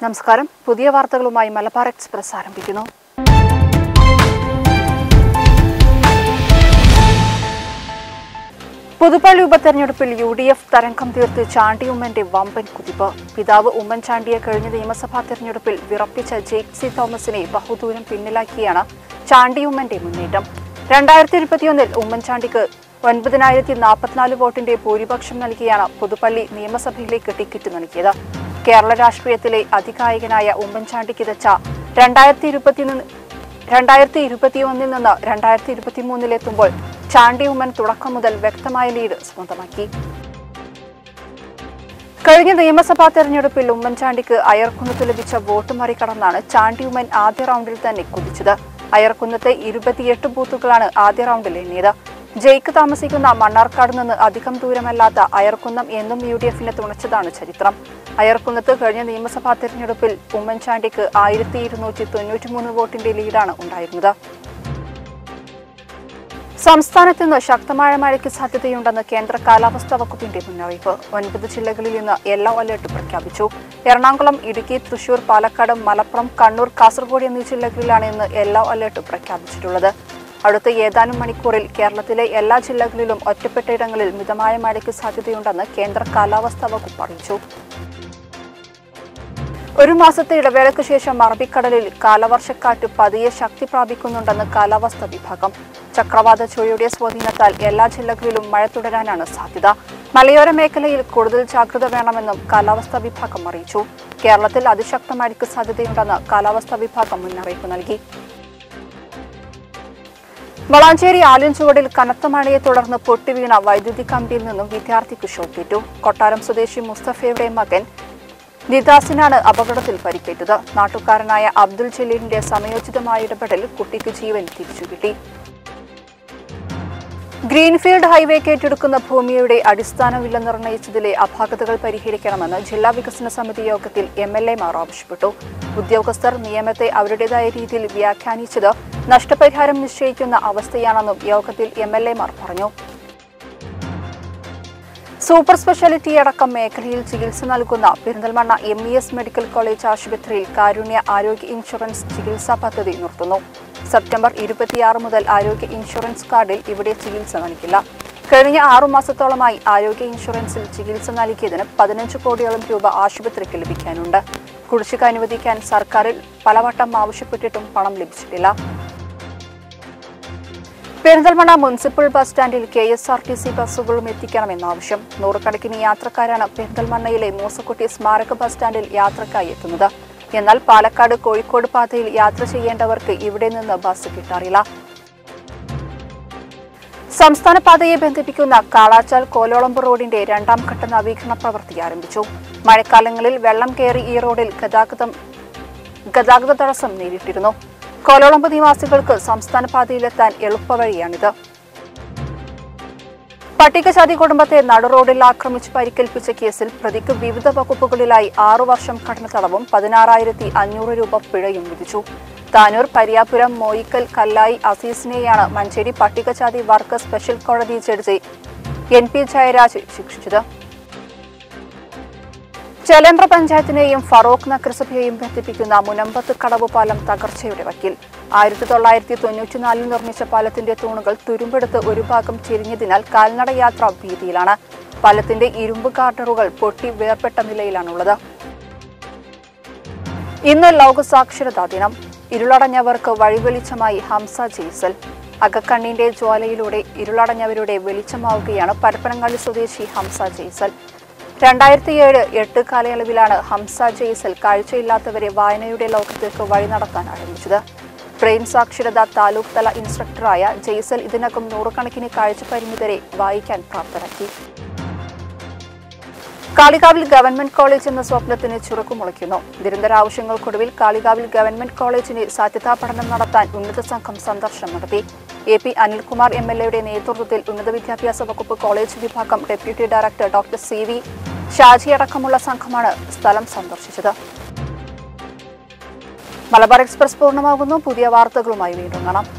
നമസ്കാരം പുതിയ വാർത്തകളുമായി മലബാർ എക്സ്പ്രസ് ആരംഭിക്കുന്നു പുതുപ്പള്ളി ഉപതെരഞ്ഞെടുപ്പിൽ യു ഡി എഫ് തരംഗം തീർത്ത് ചാണ്ടി ഉമ്മന്റെ വമ്പൻ കുതിപ്പ് പിതാവ് ഉമ്മൻചാണ്ടിയെ കഴിഞ്ഞ നിയമസഭാ തെരഞ്ഞെടുപ്പിൽ വിറപ്പിച്ച ജെയ്ക് സി തോമസിനെ ബഹുദൂരം പിന്നിലാക്കിയാണ് ചാണ്ടി ഉമ്മന്റെ മുന്നേറ്റം രണ്ടായിരത്തി ഇരുപത്തിയൊന്നിൽ ഉമ്മൻചാണ്ടിക്ക് ഒൻപതിനായിരത്തി നാൽപ്പത്തിനാല് വോട്ടിന്റെ ഭൂരിപക്ഷം നൽകിയാണ് പുതുപ്പള്ളി നിയമസഭയിലേക്ക് ടിക്കറ്റ് നൽകിയത് കേരള രാഷ്ട്രീയത്തിലെ അതികായകനായ ഉമ്മൻചാണ്ടി കിതച്ച രണ്ടായിരത്തി ഇരുപത്തിയൊന്ന് രണ്ടായിരത്തി ഇരുപത്തിയൊന്നിൽ നിന്ന് രണ്ടായിരത്തി ഇരുപത്തിമൂന്നിലെത്തുമ്പോൾ ചാണ്ടി ഉമ്മൻ തുടക്കം മുതൽ വ്യക്തമായ ലീഡ് സ്വന്തമാക്കി കഴിഞ്ഞ നിയമസഭാ തെരഞ്ഞെടുപ്പിൽ ഉമ്മൻചാണ്ടിക്ക് അയർക്കുന്നത്ത് ലഭിച്ച വോട്ട് മറികടന്നാണ് ചാണ്ടി ഉമ്മൻ ആദ്യ റൗണ്ടിൽ തന്നെ കുതിച്ചത് അയർക്കുന്നത്തെ ഇരുപത്തിയെട്ട് ബൂത്തുകളാണ് ആദ്യ റൗണ്ടിൽ എണ്ണിയത് ജയിക്ക് താമസിക്കുന്ന മണ്ണാർക്കാട് നിന്ന് അധികം ദൂരമല്ലാത്ത അയർക്കുന്നം എന്നും യു ഡി എഫിനെ തുണച്ചതാണ് ചരിത്രം അയർക്കുന്നത്ത് കഴിഞ്ഞ നിയമസഭാ തെരഞ്ഞെടുപ്പിൽ ഉമ്മൻചാണ്ടിക്ക് ആയിരത്തി ഇരുന്നൂറ്റി തൊണ്ണൂറ്റിമൂന്ന് വോട്ടിന്റെ ലീഡാണ് ഉണ്ടായിരുന്നത് സംസ്ഥാനത്ത് ഇന്ന് ശക്തമായ മഴയ്ക്ക് സാധ്യതയുണ്ടെന്ന് കേന്ദ്ര കാലാവസ്ഥാ വകുപ്പിന്റെ മുന്നറിയിപ്പ് ഒൻപത് ജില്ലകളിൽ ഇന്ന് യെല്ലോ അലർട്ട് പ്രഖ്യാപിച്ചു എറണാകുളം ഇടുക്കി തൃശൂർ പാലക്കാട് മലപ്പുറം കണ്ണൂർ കാസർഗോഡ് എന്നീ ജില്ലകളിലാണ് ഇന്ന് യെല്ലോ അലർട്ട് പ്രഖ്യാപിച്ചിട്ടുള്ളത് അടുത്ത ഏതാനും മണിക്കൂറിൽ കേരളത്തിലെ എല്ലാ ജില്ലകളിലും ഒറ്റപ്പെട്ടയിടങ്ങളിൽ മിതമായ മഴയ്ക്ക് സാധ്യതയുണ്ടെന്ന് കേന്ദ്ര കാലാവസ്ഥാ വകുപ്പ് അറിയിച്ചു ഒരു മാസത്തെ ഇടവേളയ്ക്ക് ശേഷം അറബിക്കടലിൽ കാലവർഷക്കാറ്റ് പതിയെ ശക്തി പ്രാപിക്കുന്നുണ്ടെന്ന് കാലാവസ്ഥാ വിഭാഗം ചക്രവാത ചുഴയുടെ സ്വാധീനത്താൽ എല്ലാ ജില്ലകളിലും മഴ തുടരാനാണ് സാധ്യത മലയോര മേഖലയിൽ കൂടുതൽ ജാഗ്രത വേണമെന്നും കാലാവസ്ഥാ വിഭാഗം അറിയിച്ചു കേരളത്തിൽ അതിശക്ത മഴയ്ക്ക് സാധ്യതയുണ്ടെന്ന് കാലാവസ്ഥാ വിഭാഗം മുന്നറിയിപ്പ് നൽകി വളാഞ്ചേരി ആലഞ്ചുവടിൽ കനത്ത മഴയെ തുടർന്ന് പൊട്ടിവീണ വൈദ്യുതി കമ്പിയിൽ നിന്നും വിദ്യാർത്ഥിക്ക് ഷോക്കേറ്റു കൊട്ടാരം സ്വദേശി മുസ്തഫയുടെ മകൻ നിദാസിനാണ് അപകടത്തിൽ പരിക്കേറ്റത് നാട്ടുകാരനായ അബ്ദുൽ ജലീലിന്റെ സമയോചിതമായ ഇടപെടൽ കുട്ടിക്ക് ജീവൻ തിരിച്ചുകിട്ടി ഗ്രീൻഫീൽഡ് ഹൈവേക്ക് ഏറ്റെടുക്കുന്ന ഭൂമിയുടെ അടിസ്ഥാന വില നിർണ്ണയിച്ചതിലെ അപാകതകൾ പരിഹരിക്കണമെന്ന് ജില്ലാ വികസന സമിതി യോഗത്തിൽ എം എൽ എമാർ ആവശ്യപ്പെട്ടു ഉദ്യോഗസ്ഥർ നിയമത്തെ അവരുടേതായ രീതിയിൽ വ്യാഖ്യാനിച്ചത് നഷ്ടപരിഹാരം നിശ്ചയിക്കുന്ന അവസ്ഥയാണെന്നും യോഗത്തിൽ എം എൽ എമാർ പറഞ്ഞു സൂപ്പർ സ്പെഷ്യാലിറ്റി അടക്കം മേഖലയിൽ ചികിത്സ നൽകുന്ന Perinthalmanna M E S medical college ആശുപത്രിയിൽ കാരുണ്യ ആരോഗ്യ ഇൻഷുറൻസ് ചികിത്സാ പദ്ധതി നിർത്തുന്നു സെപ്റ്റംബർ ഇരുപത്തിയാറ് മുതൽ ആരോഗ്യ ഇൻഷുറൻസ് കാർഡിൽ ഇവിടെ ചികിത്സ നൽകില്ല കഴിഞ്ഞ ആറു മാസത്തോളമായി ആരോഗ്യ ഇൻഷുറൻസിൽ ചികിത്സ നൽകിയതിന് പതിനഞ്ച് കോടിയോളം രൂപ ആശുപത്രിക്ക് ലഭിക്കാനുണ്ട് കുടിശ്ശിക അനുവദിക്കാൻ സർക്കാരിൽ പലവട്ടം ആവശ്യപ്പെട്ടിട്ടും പണം ലഭിച്ചിട്ടില്ല പെരിന്തൽമണ്ണ മുനിസിപ്പൽ ബസ് സ്റ്റാൻഡിൽ K S R T C ബസ്സുകളും എത്തിക്കണമെന്ന ആവശ്യം നൂറുകണക്കിന് യാത്രക്കാരാണ് പെരിന്തൽമണ്ണയിലെ മൂസക്കുട്ടി സ്മാരക ബസ് സ്റ്റാൻഡിൽ യാത്രക്കായി എത്തുന്നത് എന്നാൽ പാലക്കാട് കോഴിക്കോട് പാതയിൽ യാത്ര ചെയ്യേണ്ടവർക്ക് ഇവിടെ നിന്ന് ബസ് കിട്ടാറില്ല സംസ്ഥാന പാതയെ ബന്ധിപ്പിക്കുന്ന കാളാച്ചാൽ കോലോളമ്പ് റോഡിന്റെ രണ്ടാം ഘട്ട നവീകരണ പ്രവൃത്തി ആരംഭിച്ചു മഴക്കാലങ്ങളിൽ വെള്ളം കയറി ഈ റോഡിൽ ഗതാഗതം ഗതാഗത തടസ്സം നേരിട്ടിരുന്നു കോലോളമ്പ് നിവാസികൾക്ക് സംസ്ഥാന പാതയിലെത്താൻ എളുപ്പവഴിയാണിത് പട്ടികജാതി കുടുംബത്തെ നടുറോഡിൽ ആക്രമിച്ച് പരിക്കേൽപ്പിച്ച കേസിൽ പ്രതിക്ക് വിവിധ വകുപ്പുകളിലായി ആറു വർഷം കഠിന തടവും പതിനാറായിരത്തി അഞ്ഞൂറ് രൂപ പിഴയും വിധിച്ചു താനൂർ പരിയാപുരം മോയിക്കൽ കല്ലായി അസീസിനെയാണ് മഞ്ചേരി പട്ടികജാതി വർക്കർ സ്പെഷ്യൽ കോടതി ജഡ്ജി എൻ പി ജയരാജ് ശിക്ഷിച്ചത് ചേലേമ്പ്ര പഞ്ചായത്തിനെയും ഫറോക്ക് നഗരസഭയെയും ബന്ധിപ്പിക്കുന്ന മുനമ്പത്ത് കടവ് പാലം തകർച്ചയുടെ വക്കിൽ ആയിരത്തി തൊള്ളായിരത്തി തൊണ്ണൂറ്റിനാലിൽ നിർമ്മിച്ച പാലത്തിന്റെ തൂണുകൾ തുരുമ്പെടുത്ത് ഒരു ഭാഗം ചെരിഞ്ഞതിനാൽ കാൽനട യാത്ര ഭീതിയിലാണ് പാലത്തിന്റെ ഇരുമ്പ് ഗാർഡറുകൾ പൊട്ടി വേർപെട്ട നിലയിലാണുള്ളത് ഇന്ന് ലോക സാക്ഷരതാ ദിനം ഇരുളടഞ്ഞവർക്ക് വഴിവെളിച്ചമായി ഹംസ ജെയ്സൽ അകക്കണ്ണിന്റെ ജ്വാലയിലൂടെ ഇരുളടഞ്ഞവരുടെ വെളിച്ചമാവുകയാണ് പരപ്പനങ്ങാടി സ്വദേശി ഹംസ ജെയ്സൽ രണ്ടായിരത്തി ഏഴ് എട്ട് കാലയളവിലാണ് ഹംസ ജെയ്സൽ കാഴ്ചയില്ലാത്തവരെ വായനയുടെ ലോകത്തേക്ക് വഴി നടത്താൻ ആരംഭിച്ചത് ബ്രെയിൻ സാക്ഷരത താലൂക്ക് തല ഇൻസ്ട്രക്ടറായ ജെയ്സൽ ഇതിനകം നൂറുകണക്കിന് കാഴ്ച പരിമിതരെ വായിക്കാൻ പ്രാപ്തരാക്കി കാളികാവിൽ ഗവൺമെന്റ് കോളേജ് എന്ന സ്വപ്നത്തിന് ചുറുക്കുമുളയ്ക്കുന്നു നിരന്തര ആവശ്യങ്ങൾക്കൊടുവിൽ കാളികാവിൽ ഗവൺമെന്റ് കോളേജിന് സാധ്യതാ പഠനം നടത്താൻ ഉന്നത സംഘം സന്ദർശനം നടത്തി A P Anilkumar M L എയുടെ നേതൃത്വത്തിൽ ഉന്നത വിദ്യാഭ്യാസ വകുപ്പ് കോളേജ് വിഭാഗം deputy director doctor C V Shaji അടക്കമുള്ള സംഘമാണ് സ്ഥലം സന്ദർശിച്ചത് മലബാർ എക്സ്പ്രസ് പൂർണ്ണമാകുന്നു പുതിയ വാർത്തകളുമായി വീണ്ടും കാണാം